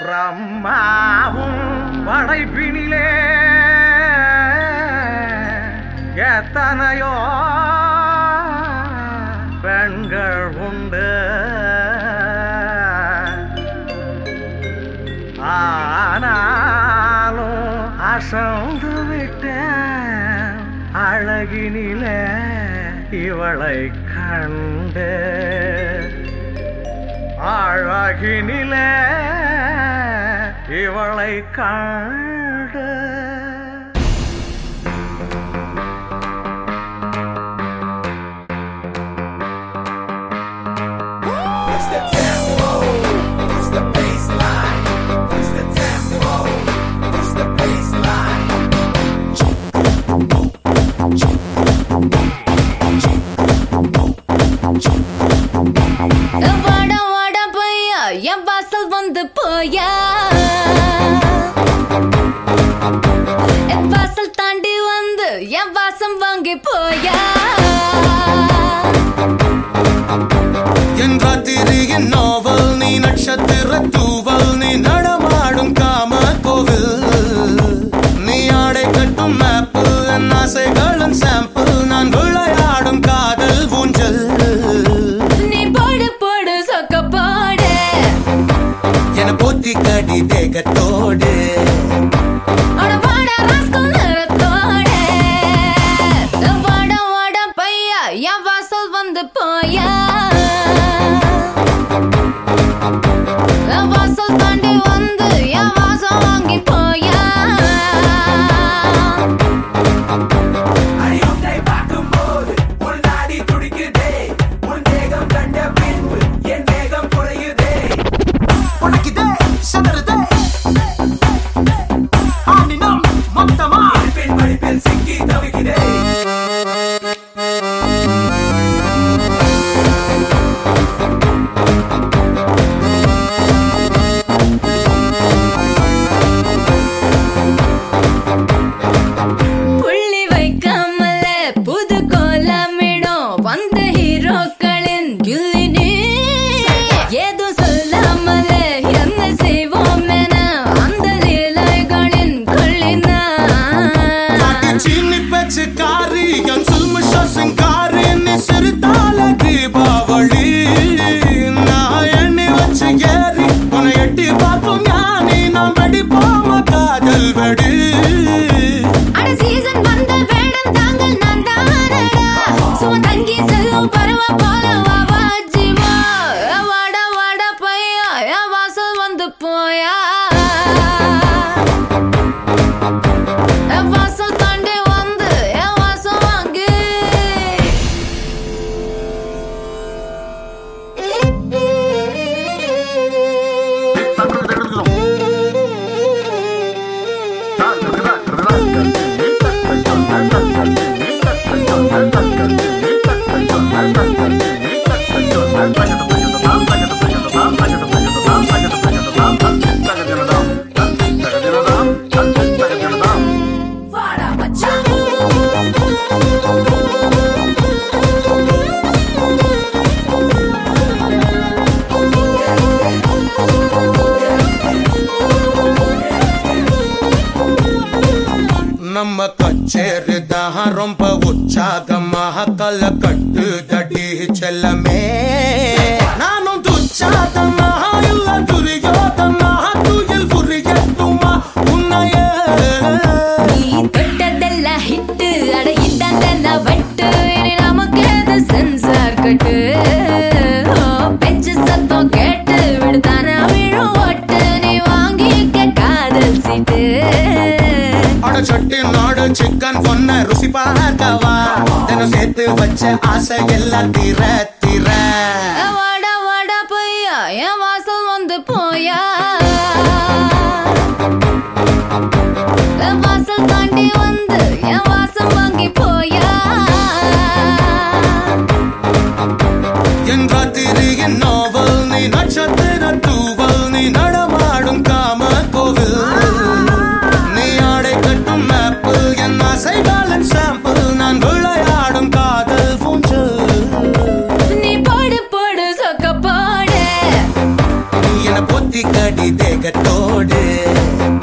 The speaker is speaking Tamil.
பிரம்மாவும் படைப்பினிலே எத்தனையோ பெண்கள் உண்டு ஆனாலும் அசந்து விட்டேன் அழகினிலே இவளை கண்டு அழகினிலே இவளை கண்டு Push the tempo, push the baseline, push the tempo, push the baseline. வாட வாட பையா என் வாசல் வந்து போயா என் வாசல் தாண்டி வந்து என் வாசம் வாங்கி போயா என் ராத்திரியின் நாவல் நீ நட்சத்திர தூவல் நீ நடமாடும் காம கோவில் நீ ஆடை கட்டும் மேப்பு என் ஆசைகளின் சாம்பிள் நான் விளையாடும் காதல் ஊஞ்சல் நீ போடு போடு சொக்க போடு என போத்தி கடி தேகத்தோடு அட வாட ராஸ்கல் நிறத்தோடு வாட வாட பையா என் வாசல் வந்து போயா என் வாசல் தாண்டி வந்து என் வாசம் வாங்கி போயா அடியொன்றை பார்க்கும்போது உன் நாடி துடிக்குதே உன் தேகம் கண்ட பின்பு என் வேகம் குறையுதே உனக்கிதே சதறுதே ஆனினம் மொத்தமா பின் படிப்பில் சிக்கி தவிக்கிறே புள்ளி வைக்காமல புது கோலமிடும் வந்த ஹீரோக்களின் கில்லினி ஏதோ சொல்லாமல என்ன செய்வோம் என அந்த லீலைகளின் கொள்ளினா சீனி பேச்சு காரி என் சுல்முஷ சிங்காரி நீ சிறுதால தீபாவளி நான் எண்ணி வச்சு ஏறி உன்னை எட்டி பார்க்கும் ஞானி நாம் வெடிப்போம காதல் வெடி அட சீசன் வந்த வேடம் தாங்கள் நான் தானடா சும்மா தங்கி செல்லும் பருவ போல வா வா ஜீவா வாட வாட பையா என் வாசல் வந்து போயா என் வாசல் தாண்டி வந்து என் வாசம் வாங்கி வாடா மச்சான் நம்ம கச்சேரி தான் ரொம்ப உற்சாகமாக கல கட்டு தடி செல்லமே நானும் துச்சாதமாக இல்ல துரியோதமாக துயில் புரியட்டுமா உன்னையே நீ தொட்டதெல்லாம் ஹிட்டு அட இட்டாண்டா வட்டு இனி நமக்கு அது சென்சார் கட்டு ஓ, பெஞ்சு சத்தம் கேட்டு விடுதானா விழும் ஒட்டு நீ வாங்கிக்க காதல் சீட்டு அட சட்டி நாடு சிக்கன் பொண்ண ருசி பார்க்கவா தினம் சேர்த்து வச்ச ஆசை எல்லாம் தீர தீர வாடா வாடா பையா என் வாசல் வந்து போயா என் வாசல் தாண்டி வந்து என் வாசம் வாங்கி போயா என் ராத்திரியின் நாவல் நீ நட்சத்திர தூவல் நீ நடமாடும் காம கோவில் நீ ஆடை கட்டும் மேப்பு என் ஆசைகளின் சாம்பிள் நான் விளையாடும் காதல் பூஞ்சல் நீ போடு போடு சொக்க போடு நீ என பொத்தி கடி தேகத்தோடு